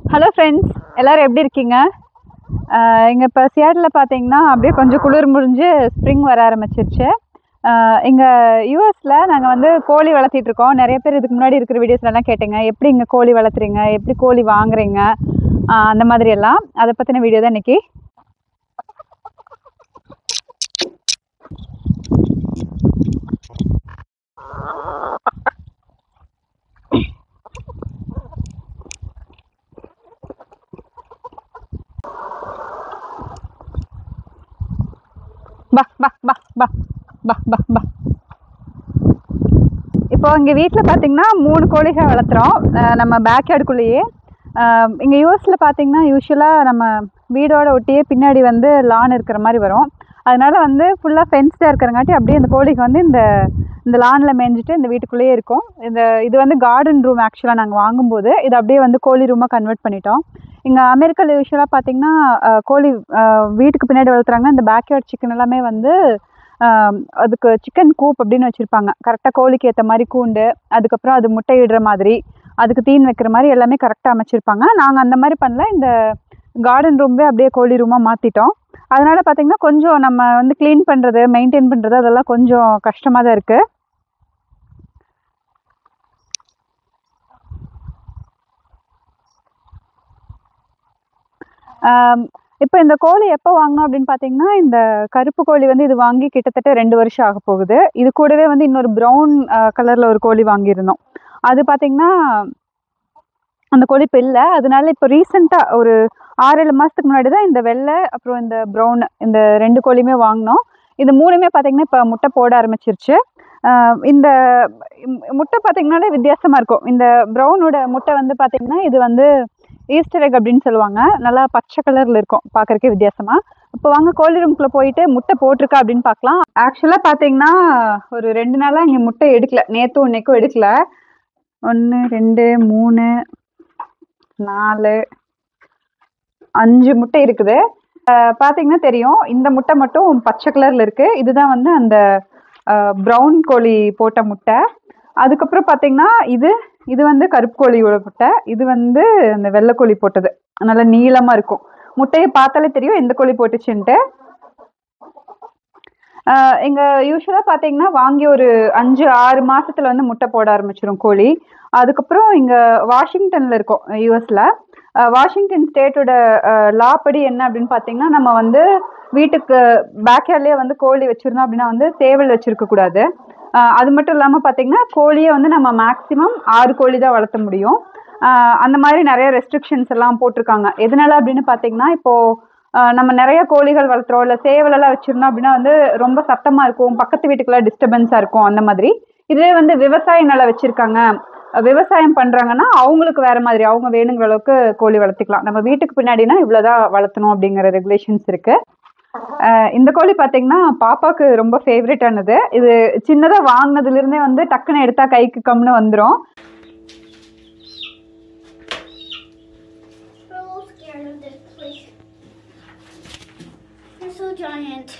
Hello friends எல்லாரும் எப்படி இருக்கீங்க இங்கே இப்போ சியாட்டில் பார்த்தீங்கன்னா அப்படியே கொஞ்சம் குளிர் முடிஞ்சு ஸ்ப்ரிங் வர ஆரம்பிச்சிருச்சு இங்கே யூஎஸில் நாங்கள் வந்து கோழி வளர்த்திட்டு இருக்கோம் நிறைய பேர் இதுக்கு முன்னாடி இருக்கிற வீடியோஸ்லாம் கேட்டீங்க எப்படி இங்கே கோழி வளர்த்துறீங்க எப்படி கோழி வாங்குறீங்க ஆஹ் அந்த மாதிரி எல்லாம் அதை பற்றின வீடியோ தான் இன்னைக்கு பா பா பா பா பா பா பா இப்போ இங்கே வீட்டில் பார்த்தீங்கன்னா மூணு கோழிகள் வளர்த்துறோம் அஹ் நம்ம பேக்யார்டுக்குள்ளேயே இங்கே யூஎஸில் பார்த்தீங்கன்னா யூஸ்வலாக நம்ம வீடோட ஒட்டியே பின்னாடி வந்து லான் இருக்கிற மாதிரி வரும் அதனால வந்து ஃபுல்லாக ஃபென்ஸ்டாக இருக்கிறங்காட்டி அப்படியே இந்த கோழிக்கு வந்து இந்த இந்த லானில் மேய்ஞ்சிட்டு இந்த வீட்டுக்குள்ளேயே இருக்கும் இந்த இது வந்து கார்டன் ரூம் ஆக்சுவலாக நாங்கள் வாங்கும்போது இது அப்படியே வந்து கோழி ரூமாக கன்வெர்ட் பண்ணிட்டோம் இங்கே அமெரிக்காவில் யூஸ்வலாக பார்த்தீங்கன்னா அஹ், கோழி அஹ், வீட்டுக்கு பின்னாடி வளர்த்துறாங்க இந்த பேக்யார்ட் சிக்கன் எல்லாமே வந்து ஆம், அதுக்கு சிக்கன் கூப் அப்படின்னு வச்சுருப்பாங்க கரெக்டாக கோழிக்கு ஏற்ற மாதிரி கூண்டு அதுக்கப்புறம் அது முட்டையிடுற மாதிரி அதுக்கு தீன் வைக்கிற மாதிரி எல்லாமே கரெக்டாக அமைச்சிருப்பாங்க நாங்கள் அந்த மாதிரி பண்ணல இந்த கார்டன் ரூம்பே அப்படியே கோழி ரூமாக மாற்றிட்டோம் அதனால் பார்த்தீங்கன்னா கொஞ்சம் நம்ம வந்து க்ளீன் பண்ணுறது மெயின்டைன் பண்ணுறது அதெல்லாம் கொஞ்சம் கஷ்டமாக தான் இருக்குது இப்போ இந்த கோழி எப்போ வாங்கினோம் அப்படின்னு பார்த்தீங்கன்னா இந்த கருப்பு கோழி வந்து இது வாங்கி கிட்டத்தட்ட ரெண்டு வருஷம் ஆக போகுது இது கூடவே வந்து இன்னொரு ப்ரௌன் கலரில் ஒரு கோழி வாங்கியிருந்தோம் அது பார்த்தீங்கன்னா அந்த கோழி இப்போ இல்லை அதனால இப்போ ரீசெண்டாக ஒரு ஆறு ஏழு மாதத்துக்கு முன்னாடி தான் இந்த வெள்ளை அப்புறம் இந்த ப்ரௌன் இந்த ரெண்டு கோழியுமே வாங்கினோம் இது மூணுமே பார்த்தீங்கன்னா இப்போ முட்டை போட ஆரம்பிச்சிருச்சு ஆஹ் இந்த ம், முட்டை பார்த்தீங்கன்னாலே வித்தியாசமாக இருக்கும் இந்த ப்ரௌனோட முட்டை வந்து பார்த்தீங்கன்னா இது வந்து ஈஸ்டர் எக் அப்படின்னு சொல்லுவாங்க நல்லா பச்சை கலரில் இருக்கும் பார்க்கறக்கே வித்தியாசமாக இப்போ வாங்க கோழி ரூம்குள்ளே போயிட்டு முட்டை போட்டிருக்கா அப்படின்னு பார்க்கலாம் ஆக்சுவலாக பார்த்தீங்கன்னா ஒரு ரெண்டு நாளாக இங்கே முட்டை எடுக்கல நேற்றும் இன்னைக்கும் எடுக்கல ஒன்று ரெண்டு மூணு நாலு அஞ்சு முட்டை இருக்குது அஹ் பார்த்தீங்கன்னா தெரியும் இந்த முட்டை மட்டும் பச்சை கலரில் இருக்குது இதுதான் வந்து அந்த ப்ரௌன் கோழி போட்ட முட்டை அதுக்கப்புறம் பார்த்தீங்கன்னா இது இது வந்து கருப்பு கோழியோட முட்டை இது வந்து அந்த வெள்ளை கோழி போட்டது நல்லா நீளமாக இருக்கும் முட்டையை பார்த்தாலே தெரியும் எந்த கோழி போட்டுச்சுன்ட்டு ஆஹ் எங்க யூஸ்வலாக பார்த்தீங்கன்னா வாங்கி ஒரு அஞ்சு ஆறு மாசத்துல வந்து முட்டை போட ஆரம்பிச்சிரும் கோழி அதுக்கப்புறம் இங்க வாஷிங்டன்ல இருக்கோம் யூஎஸ்ல வாஷிங்டன் ஸ்டேட்டோட லா படி என்ன அப்படின்னு பார்த்தீங்கன்னா நம்ம வந்து வீட்டுக்கு பேக்யார்ட்லேயே வந்து கோழி வச்சிருந்தோம் அப்படின்னா வந்து சேவல் வச்சிருக்க கூடாது ஆஹ் அது மட்டும் இல்லாமல் பார்த்தீங்கன்னா கோழியை வந்து நம்ம மேக்ஸிமம் ஆறு கோழி தான் வளர்த்த முடியும் ஆஹ் அந்த மாதிரி நிறைய ரெஸ்ட்ரிக்ஷன்ஸ் எல்லாம் போட்டிருக்காங்க எதனால அப்படின்னு பார்த்தீங்கன்னா இப்போ ஆஹ் நம்ம நிறைய கோழிகள் வளர்த்துறோம் இல்லை சேவலெல்லாம் வச்சிருந்தோம் அப்படின்னா வந்து ரொம்ப சத்தமாக இருக்கும் பக்கத்து வீட்டுக்குலாம் டிஸ்டர்பன்ஸாக இருக்கும் அந்த மாதிரி இதுவே வந்து விவசாய நிலம் வச்சிருக்காங்க அஹ் விவசாயம் பண்ணுறாங்கன்னா அவங்களுக்கு வேற மாதிரி அவங்க வேணுங்கிற அளவுக்கு கோழி வளர்த்திக்கலாம் நம்ம வீட்டுக்கு பின்னாடினா இவ்வளோதான் வளர்த்தணும் அப்படிங்கிற ரெகுலேஷன்ஸ் இருக்கு அஹ் இந்த கோழி பார்த்தீங்கன்னா பாப்பாக்கு ரொம்ப ஃபேவரட்டானது இது சின்னதாக வாங்கினதுலேருந்தே வந்து டக்குன்னு எடுத்தா கைக்கு கம்னு வந்துடும் We're all scared of this place. They're so giant.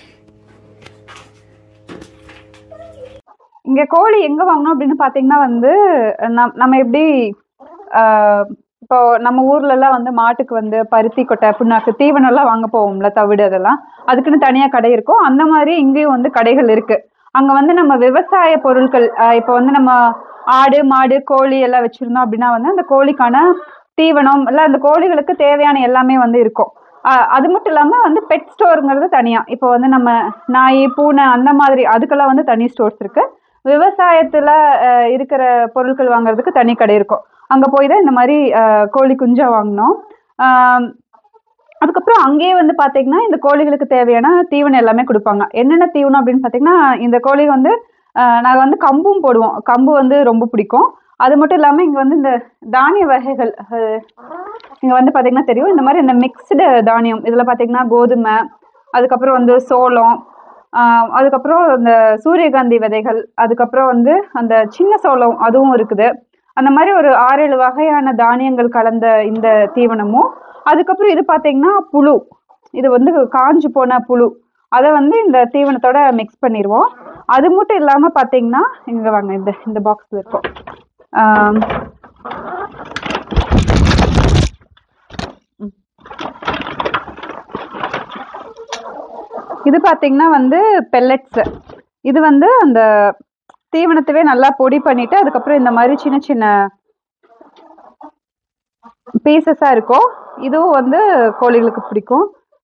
இங்கே கோழி எங்கே வாங்கினோம் அப்படின்னு பார்த்தீங்கன்னா வந்து நம் நம்ம எப்படி ஆஹ், இப்போ நம்ம ஊர்லலாம் வந்து மாட்டுக்கு வந்து பருத்தி கொட்டை புண்ணாக்கு தீவனம்லாம் வாங்க போவோம்ல தவிடு அதெல்லாம் அதுக்குன்னு தனியாக கடை இருக்கும் அந்த மாதிரி இங்கேயும் வந்து கடைகள் இருக்குது அங்கே வந்து நம்ம விவசாய பொருட்கள் ஆஹ், இப்போ வந்து நம்ம ஆடு மாடு கோழி எல்லாம் வச்சுருந்தோம் அப்படின்னா வந்து அந்த கோழிக்கான தீவனம் இல்லை அந்த கோழிகளுக்கு தேவையான எல்லாமே வந்து இருக்கும் ஆஹ் அது மட்டும் இல்லாமல் வந்து பெட் ஸ்டோருங்கிறது தனியாக இப்போ வந்து நம்ம நாய் பூனை அந்த மாதிரி அதுக்கெல்லாம் வந்து தனி ஸ்டோர்ஸ் இருக்குது விவசாயத்தில் இருக்கிற பொருட்கள் வாங்குறதுக்கு தனி கடை இருக்கும் அங்கே போய் தான் இந்த மாதிரி ஆஹ் கோழி குஞ்சா வாங்கினோம் ஆஹ் அதுக்கப்புறம் அங்கேயே வந்து பார்த்தீங்கன்னா இந்த கோழிகளுக்கு தேவையான தீவனம் எல்லாமே கொடுப்பாங்க என்னென்ன தீவனம் அப்படின்னு பார்த்தீங்கன்னா இந்த கோழி வந்து நாங்கள் வந்து கம்பும் போடுவோம் கம்பு வந்து ரொம்ப பிடிக்கும் அது மட்டும் இல்லாமல் இங்கே வந்து இந்த தானிய வகைகள் இங்கே வந்து பார்த்தீங்கன்னா தெரியும் இந்த மாதிரி இந்த மிக்ஸ்டு தானியம் இதில் பார்த்தீங்கன்னா கோதுமை அதுக்கப்புறம் வந்து சோளம் ஆஹ் அதுக்கப்புறம் இந்த சூரியகாந்தி விதைகள் அதுக்கப்புறம் வந்து அந்த சின்ன சோளம் அதுவும் இருக்குது அந்த மாதிரி ஒரு ஆறு ஏழு வகையான தானியங்கள் கலந்த இந்த தீவனமும் அதுக்கப்புறம் இது பார்த்தீங்கன்னா புழு இது வந்து காஞ்சு போன புழு அதை வந்து இந்த தீவனத்தோட மிக்ஸ் பண்ணிடுவோம் அது மட்டும் இல்லாமல் பார்த்தீங்கன்னா இங்கே வாங்க இந்த இந்த பாக்ஸில் இருக்கும் ஆம், இது பார்த்தீங்கன்னா வந்து பெல்லட்ஸு இது வந்து அந்த தீவனத்தவே நல்லா பொடி பண்ணிட்டு அதுக்கப்புறம் இந்த மாதிரி சின்ன சின்ன பீசஸாக இருக்கும் இதுவும் வந்து கோழிகளுக்கு பிடிக்கும்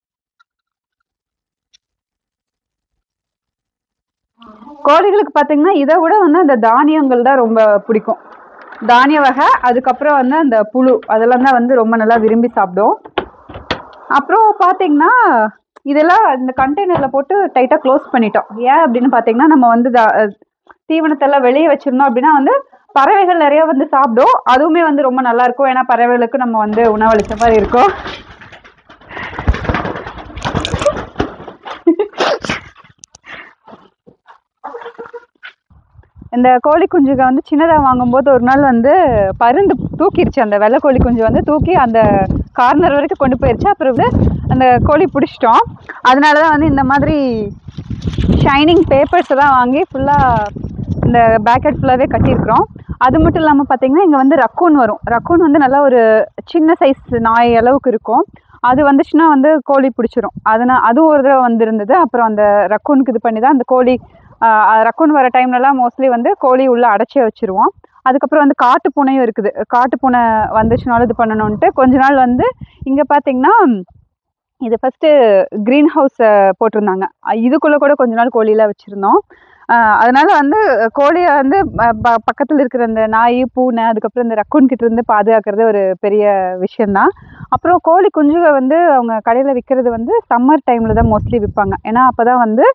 கோழிகளுக்கு பார்த்தீங்கன்னா இதை விட வந்து அந்த தானியங்கள் தான் ரொம்ப பிடிக்கும் தானிய வகை அதுக்கப்புறம் வந்து அந்த புழு அதெல்லாம் தான் வந்து ரொம்ப நல்லா விரும்பி சாப்பிடும் அப்புறம் பார்த்தீங்கன்னா இதெல்லாம் இந்த கண்டெய்னரில் போட்டு டைட்டாக க்ளோஸ் பண்ணிட்டோம் ஏன் அப்படின்னு பார்த்தீங்கன்னா நம்ம வந்து தா- தீவனத்தெல்லாம் வெளியே வச்சிருந்தோம் அப்படின்னா வந்து பறவைகள் நிறைய வந்து சாப்பிடும் அதுவுமே வந்து ரொம்ப நல்லா இருக்கும் ஏன்னா பறவைகளுக்கு நம்ம வந்து உணவளிச்ச மாதிரி இருக்கும் இந்த கோழி குஞ்சுக வந்து சின்னதாக வாங்கும்போது ஒரு நாள் வந்து பருந்து தூக்கிருச்சு அந்த வெள்ளை கோழி குஞ்சு வந்து தூக்கி அந்த கார்னர் வரைக்கும் கொண்டு போயிருச்சு அப்புறம் வந்து அந்த கோழி பிடிச்சிட்டோம் அதனால தான் வந்து இந்த மாதிரி ஷைனிங் பேப்பர்ஸ் எல்லாம் வாங்கி ஃபுல்லாக இந்த பேக்கெட் ஃபுல்லாகவே கட்டியிருக்கிறோம் அது மட்டும் இல்லாமல் பார்த்தீங்கன்னா இங்கே வந்து ரக்கூன் வரும் ரக்கூன் வந்து நல்லா ஒரு சின்ன சைஸ் நாய் அளவுக்கு இருக்கும் அது வந்துச்சுன்னா வந்து கோழி பிடிச்சிரும் அதனால் அது ஒரு தடவை வந்திருந்தது அப்புறம் அந்த ரக்கூனுக்கு இது பண்ணி தான் அந்த கோழி ரக்கூன் வர டைம்லலாம் மோஸ்ட்லி வந்து கோழி உள்ளே அடைச்சி வச்சிருவோம் அதுக்கப்புறம் வந்து காட்டு பூனையும் இருக்குது காட்டு பூனை வந்துச்சுனாலும் இது பண்ணணுன்ட்டு கொஞ்ச நாள் வந்து இங்கே பார்த்தீங்கன்னா இது ஃபஸ்ட்டு க்ரீன் ஹவுஸ் போட்டிருந்தாங்க அஹ் இதுக்குள்ளே கூட கொஞ்ச நாள் கோழிலாம் வச்சுருந்தோம் அதனால் வந்து கோழியை வந்து பக்கத்தில் இருக்கிற அந்த நாய் பூனை அதுக்கப்புறம் இந்த ரக்கூன் கிட்ட இருந்து பாதுகாக்கிறது ஒரு பெரிய விஷயந்தான் அப்புறம் கோழி குஞ்சுக வந்து அவங்க கடையில் விற்கிறது வந்து சம்மர் டைமில் தான் மோஸ்ட்லி விற்பாங்க ஏன்னா அப்போ தான் வந்து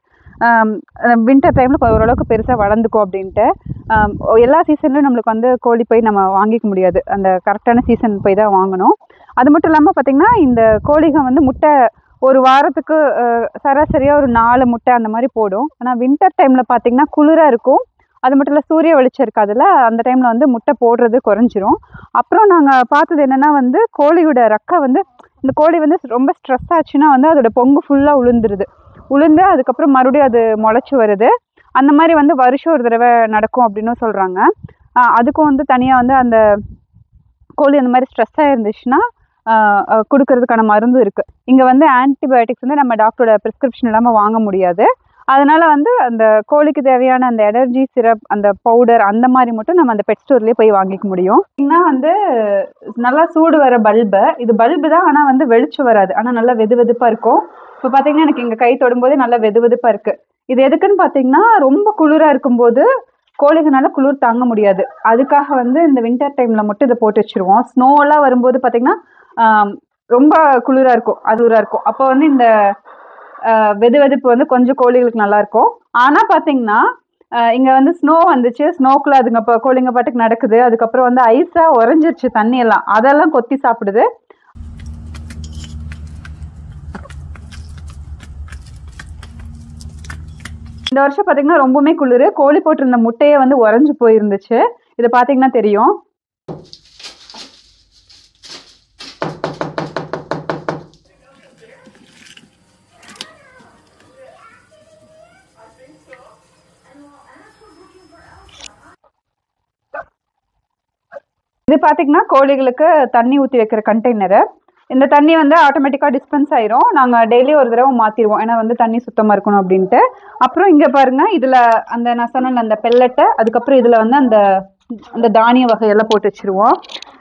வின்டர் டைமில் ஓரளவுக்கு பெருசாக வளர்ந்துக்கும் அப்படின்ட்டு ஆம், எல்லா சீசன்லையும் நம்மளுக்கு வந்து கோழி போய் நம்ம வாங்கிக்க முடியாது அந்த கரெக்டான சீசன் போய் தான் வாங்கணும் அது மட்டும் இல்லாமல் பார்த்திங்கன்னா இந்த கோழிகள் வந்து முட்டை ஒரு வாரத்துக்கு சராசரியாக ஒரு நாலு முட்டை அந்த மாதிரி போடும் ஆனால் வின்டர் டைமில் பார்த்திங்கன்னா குளிராக இருக்கும் அது மட்டும் இல்லை சூரிய வெளிச்சம் இருக்காதுல்ல அந்த டைமில் வந்து முட்டை போடுறது குறைஞ்சிரும் அப்புறம் நாங்கள் பார்த்தது என்னென்னா வந்து கோழியோட ரெக்கை வந்து இந்த கோழி வந்து ரொம்ப ஸ்ட்ரெஸ் ஆச்சுன்னா வந்து அதோட பொங்கு ஃபுல்லாக உளுந்துருது உளுந்து அதுக்கப்புறம் மறுபடியும் அது முளைச்சி வருது அந்த மாதிரி வந்து வருஷம் ஒரு தடவை நடக்கும் அப்படின்னு சொல்கிறாங்க அதுக்கும் வந்து தனியாக வந்து அந்த கோழி அந்த மாதிரி ஸ்ட்ரெஸ்ஸாக இருந்துச்சுன்னா ஆஹ் ஆஹ் கொடுக்கறதுக்கான மருந்து இருக்குது இங்கே வந்து ஆன்டிபயோட்டிக்ஸ் வந்து நம்ம டாக்டரோட ப்ரிஸ்கிரிப்ஷன் இல்லாமல் வாங்க முடியாது அதனால வந்து அந்த கோழிக்கு தேவையான அந்த எனர்ஜி சிரப் அந்த பவுடர் அந்த மாதிரி மட்டும் நம்ம அந்த பெட் ஸ்டோர்லேயே போய் வாங்கிக்க முடியும் பார்த்தீங்கன்னா வந்து நல்லா சூடு வர பல்பு இது பல்பு தான் ஆனால் வந்து வெளிச்சம் வராது ஆனால் நல்லா வெது வெதுப்பாக இருக்கும் இப்போ பார்த்தீங்கன்னா எனக்கு இங்கே கை தொடும்போதே நல்லா வெது வெதுப்பாக இருக்குது இது எதுக்குன்னு பார்த்தீங்கன்னா ரொம்ப குளிராக இருக்கும்போது கோழிகளால குளிர் தாங்க முடியாது அதுக்காக வந்து இந்த வின்டர் டைமில் மட்டும் இதை போட்டு வச்சுருவோம் ஸ்னோவெல்லாம் வரும்போது பார்த்தீங்கன்னா ஆம், ரொம்ப குளிராக இருக்கும் அதுராக இருக்கும் அப்போ வந்து இந்த ஆஹ், வெது வெதுப்பு வந்து கொஞ்சம் கோழிகளுக்கு நல்லா இருக்கும் ஆனால் பார்த்தீங்கன்னா இங்கே வந்து ஸ்னோ வந்துச்சு ஸ்னோக்குள்ள அதுங்க இப்போ கோழிங்க பாட்டுக்கு நடக்குது அதுக்கப்புறம் வந்து ஐஸாக உறைஞ்சிருச்சு தண்ணி எல்லாம் அதெல்லாம் கொத்தி சாப்பிடுது இந்த வருஷம் பார்த்தீங்கன்னா ரொம்பவுமே குளிர் கோழி போட்டிருந்த முட்டையே வந்து உறைஞ்சு போயிருந்துச்சு இதை பார்த்தீங்கன்னா தெரியும் இது பார்த்தீங்கன்னா கோழிகளுக்கு தண்ணி ஊற்றி வைக்கிற கண்டெய்னரு இந்த தண்ணி வந்து ஆட்டோமேட்டிக்காக டிஸ்பென்ஸ் ஆயிரும் நாங்கள் டெய்லி ஒரு தடவை மாற்றிடுவோம் ஏன்னா வந்து தண்ணி சுத்தமாக இருக்கணும் அப்படின்ட்டு அப்புறம் இங்கே பாருங்க இதில் அந்த நான் சொன்னேன்ல அந்த பெல்லட்டை அதுக்கப்புறம் இதில் வந்து அந்த அந்த தானிய வகையெல்லாம் போட்டு வச்சிருவோம்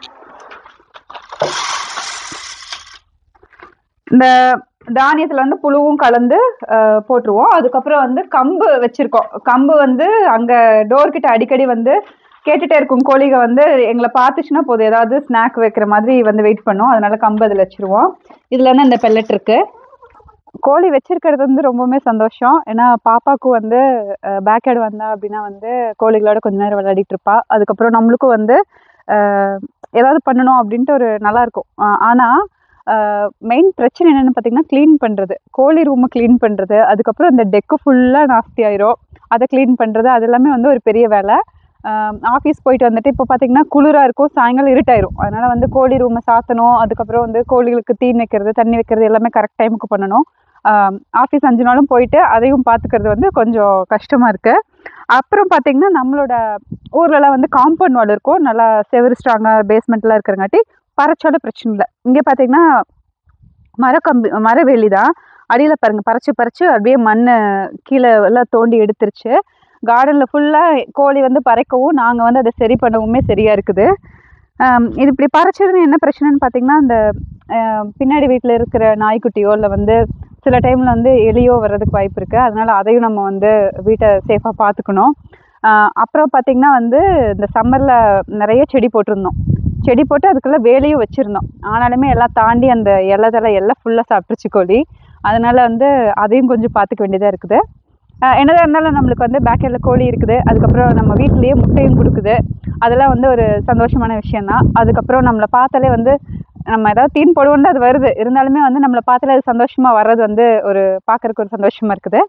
இந்த தானியத்தில் வந்து புழுவும் கலந்து அஹ், போட்டுருவோம் அதுக்கப்புறம் வந்து கம்பு வச்சுருக்கோம் கம்பு வந்து அங்கே டோர் கிட்ட அடிக்கடி வந்து கேட்டுட்டே இருக்கும் கோழிக வந்து எங்களை பார்த்துச்சுன்னா போதும் ஏதாவது ஸ்நாக் வைக்கிற மாதிரி வந்து வெயிட் பண்ணும் அதனால கம்பு அதில் வச்சுருவோம் இதில் வந்து இந்த பெல்லட் இருக்குது கோழி வச்சிருக்கிறது வந்து ரொம்பவுமே சந்தோஷம் ஏன்னா பாப்பாவுக்கு வந்து பேக்கேர்டு வந்தா அப்படின்னா வந்து கோழிகளோட கொஞ்ச நேரம் விளையாடிட்டு இருப்பா அதுக்கப்புறம் நம்மளுக்கும் வந்து அஹ், ஏதாவது பண்ணணும் அப்படின்ட்டு ஒரு நல்லா இருக்கும் அஹ், ஆனா மெயின் பிரச்சனை என்னன்னு பார்த்தீங்கன்னா க்ளீன் பண்ணுறது கோழி ரூமை க்ளீன் பண்ணுறது அதுக்கப்புறம் இந்த டெக்கு ஃபுல்லாக நாஸ்தி ஆயிரும் அதை க்ளீன் பண்ணுறது அது எல்லாமே வந்து ஒரு பெரிய வேலை ஆஃபீஸ் போயிட்டு வந்துட்டு இப்போ பார்த்தீங்கன்னா குளிராக இருக்கும் சாயங்காலம் இருட்டாயிரும் அதனால் வந்து கோழி ரூமை சாத்தணும் அதுக்கப்புறம் வந்து கோழிகளுக்கு தீன் வைக்கிறது தண்ணி வைக்கிறது எல்லாமே கரெக்ட் டைமுக்கு பண்ணணும் ஆஃபீஸ் அஞ்சு நாளும் போயிட்டு அதையும் பார்த்துக்கிறது வந்து கொஞ்சம் கஷ்டமாக இருக்குது அப்புறம் பார்த்தீங்கன்னா நம்மளோட ஊர்லலாம் வந்து காம்பவுண்ட் வால் இருக்கும் நல்லா செவரு ஸ்ட்ராங்காக பேஸ்மெண்ட்லாம் இருக்கிறங்காட்டி பறச்சாலும் பிரச்சனை இல்லை இங்கே பார்த்தீங்கன்னா மரக்கம்பி மரவேலி தான் அடியில் பாருங்க பறிச்சு பறிச்சு அப்படியே மண் கீழே எல்லாம் தோண்டி எடுத்துருச்சு கார்டனில் ஃபுல்லாக கோழி வந்து பறைக்கவும் நாங்கள் வந்து அதை சரி பண்ணவுமே சரியாக இருக்குது ஆம், இது இப்படி பறிச்சிருந்து என்ன பிரச்சனைன்னு பார்த்தீங்கன்னா இந்த ஆஹ், பின்னாடி வீட்டில் இருக்கிற நாய்க்குட்டியோ இல்லை வந்து சில டைமில் வந்து எலியோ வர்றதுக்கு வாய்ப்பு இருக்குது அதனால அதையும் நம்ம வந்து வீட்டை சேஃபாக பார்த்துக்கணும் ஆஹ், அப்புறம் பார்த்தீங்கன்னா வந்து இந்த சம்மரில் நிறைய செடி போட்டிருந்தோம் செடி போட்டு அதுக்குள்ளே வேலையும் வச்சுருந்தோம் ஆனாலுமே எல்லாம் தாண்டி அந்த இலை தலை எல்லாம் ஃபுல்லாக சாப்பிட்டுருச்சு கோழி அதனால வந்து அதையும் கொஞ்சம் பார்த்துக்க வேண்டியதாக இருக்குது ஆஹ் என்னதான் இருந்தாலும் நம்மளுக்கு வந்து பேக்கெட்டில் கோழி இருக்குது அதுக்கப்புறம் நம்ம வீட்டிலேயே முட்டையும் கொடுக்குது அதெல்லாம் வந்து ஒரு சந்தோஷமான விஷயம்தான் அதுக்கப்புறம் நம்மளை பார்த்தாலே வந்து நம்ம ஏதாவது தீன் போடுவோம்னு அது வருது இருந்தாலுமே வந்து நம்மளை பார்த்தாலே அது சந்தோஷமா வர்றது வந்து ஒரு பார்க்கறதுக்கு ஒரு சந்தோஷமா இருக்குது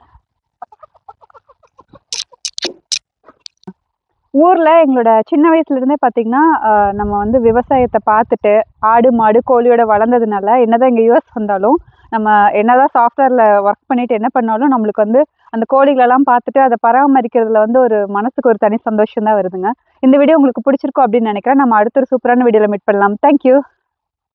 ஊர்ல எங்களோட சின்ன வயசுல இருந்தே பாத்தீங்கன்னா ஆஹ் நம்ம வந்து விவசாயத்தை பார்த்துட்டு ஆடு மாடு கோழியோட வளர்ந்ததுனால என்னதான் இங்க யூஎஸ் வந்தாலும் நம்ம என்னதான் சாஃப்ட்வேர்ல ஒர்க் பண்ணிட்டு என்ன பண்ணாலும் நம்மளுக்கு வந்து அந்த கோழிகளெல்லாம் பார்த்துட்டு அதை பராமரிக்கிறதுல வந்து ஒரு மனசுக்கு ஒரு தனி சந்தோஷம் தான் வருதுங்க இந்த வீடியோ உங்களுக்கு பிடிச்சிருக்கும் அப்படின்னு நினைக்கிறேன் நம்ம அடுத்த ஒரு சூப்பரான வீடியோல மீட் பண்ணலாம் தேங்க்யூ